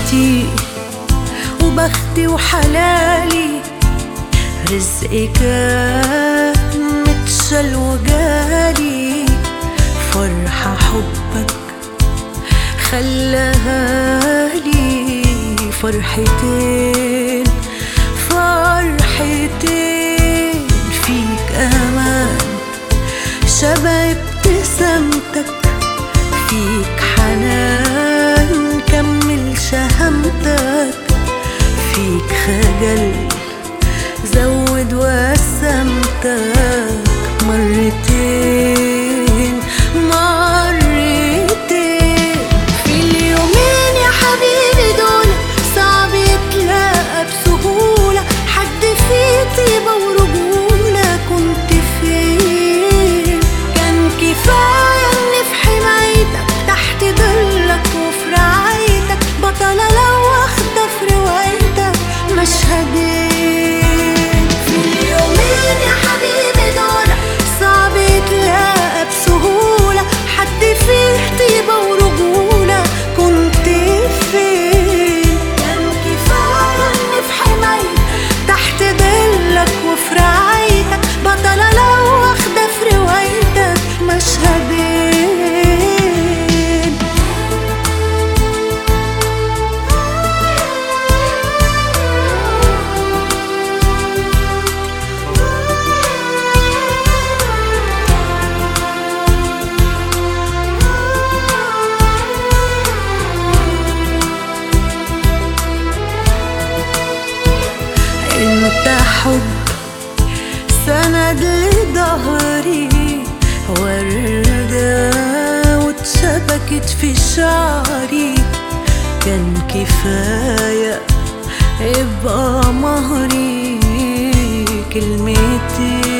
حياتي وبختي وحلالي رزقي كان متشل وجالي فرحة حبك خلاها لي فرحتين فرحتين فيك امان شبه ابتسامتك فيك حنان كمل شهامتك فيك خجل زود وسمتك مرتين مرتين في اليومين يا حبيبي دول صعب يتلاقى بسهولة حد فيه طيبة ورجولة كنت فين كان كفاية اني في حمايتك تحت ظلك وفي رعايتك بطلة لو واخدة في روايتك مشهدين في اليومين يا حبيبي دول صعب يتلاقى بسهولة حد فيه طيبة ورجولة كنت فين كان كفاية اني في حمايتك تحت ظلك وفي رعايتك بطلة لو واخدة في روايتك مشهدين انت حب سند لظهري وردة واتشبكت في شعري كان كفاية ابقى مهري كلمتين